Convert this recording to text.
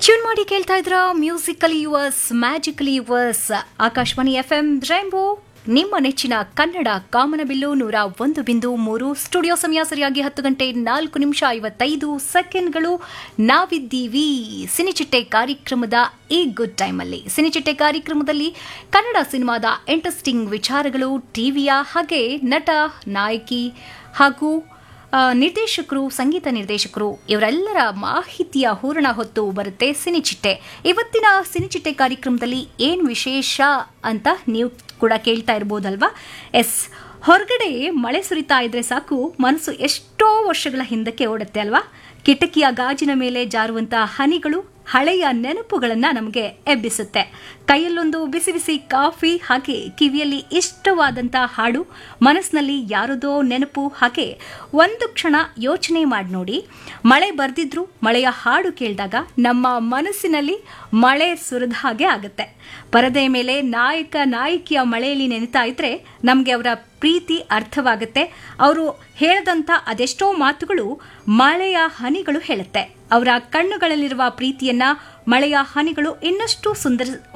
tune ಮಾಡಿ ಕೇಳ್ತಾ ಇದ್ರ musically yours magically yours Akashvani F M rainbow ನಿಮ್ಮ ನೆಚ್ಚಿನ ಕನ್ನಡ ಕಾಮನಬಿಲ್ಲು ನೂರ ಒಂದು ಬಿಂದು ಮೂರು ಸ್ಟುಡಿಯೋ ಸಮಯ ಸರಿಯಾಗಿ ಹತ್ತು ಗಂಟೆ ನಾಲ್ಕು ನಿಮಿಷ ಐವತ್ತೈದು ಸೆಕೆಂಡ್ಗಳು ನಾವಿದ್ದೀವಿ ಸಿನಿಚಿಟ್ಟೆ ಕಾರ್ಯಕ್ರಮದ ಈ ಗುಡ್ ಟೈಮಲ್ಲಿ ಸಿನಿಚಿಟ್ಟೆ ಕಾರ್ಯಕ್ರಮದಲ್ಲಿ ಕನ್ನಡ ಸಿನಿಮಾದ ಇಂಟ್ರೆಸ್ಟಿಂಗ್ ವಿಚಾರಗಳು ಟಿವಿಯ ಹಾಗೆ ನಟ ನಾಯಕಿ ಹಾಗೂ ಆ, ನಿರ್ದೇಶಕರು ಸಂಗೀತ ನಿರ್ದೇಶಕರು ಇವರೆಲ್ಲರ ಮಾಹಿತಿಯ ಹೂರಣ ಹೊತ್ತು ಬರುತ್ತೆ ಸಿನಿಚಿಟ್ಟೆ ಇವತ್ತಿನ ಸಿನಿಚಿಟ್ಟೆ ಕಾರ್ಯಕ್ರಮದಲ್ಲಿ ಏನ್ ವಿಶೇಷ ಅಂತ ನೀವು ಕೂಡ ಕೇಳ್ತಾ ಇರ್ಬೋದಲ್ವಾ ಎಸ್ ಹೊರಗಡೆ ಮಳೆ ಸುರಿತಾ ಇದ್ರೆ ಸಾಕು ಮನಸ್ಸು ಎಷ್ಟೋ ವರ್ಷಗಳ ಹಿಂದಕ್ಕೆ ಓಡುತ್ತೆ ಅಲ್ವಾ ಕಿಟಕಿಯ ಗಾಜಿನ ಮೇಲೆ ಜಾರುವಂತಹ ಹನಿಗಳು ಹಳೆಯ ನೆನಪುಗಳನ್ನ ನಮಗೆ ಎಬ್ಬಿಸುತ್ತೆ ಕೈಯಲ್ಲೊಂದು ಬಿಸಿ ಬಿಸಿ ಕಾಫಿ ಹಾಗೆ ಕಿವಿಯಲ್ಲಿ ಇಷ್ಟವಾದಂತಹ ಹಾಡು ಮನಸ್ಸಿನಲ್ಲಿ ಯಾರದೋ ನೆನಪು ಹಾಗೆ ಒಂದು ಕ್ಷಣ ಯೋಚನೆ ಮಾಡಿ ನೋಡಿ ಮಳೆ ಬರ್ದಿದ್ರು ಮಳೆಯ ಹಾಡು ಕೇಳಿದಾಗ ನಮ್ಮ ಮನಸ್ಸಿನಲ್ಲಿ ಮಳೆ ಸುರಿದ ಹಾಗೆ ಆಗುತ್ತೆ ಪರದೆ ಮೇಲೆ ನಾಯಕ ನಾಯಕಿಯ ಮಳೆಯಲ್ಲಿ ನೆನೆತಾ ಇದ್ರೆ ನಮಗೆ ಅವರ ಪ್ರೀತಿ ಅರ್ಥವಾಗುತ್ತೆ ಅವರು ಹೇಳದಂತ ಅದೆಷ್ಟೋ ಮಾತುಗಳು ಮಳೆಯ ಹನಿಗಳು ಹೇಳುತ್ತೆ ಅವರ ಕಣ್ಣುಗಳಲ್ಲಿರುವ ಪ್ರೀತಿಯನ್ನ ಮಳೆಯ ಹನಿಗಳು ಇನ್ನಷ್ಟು ಸುಂದರ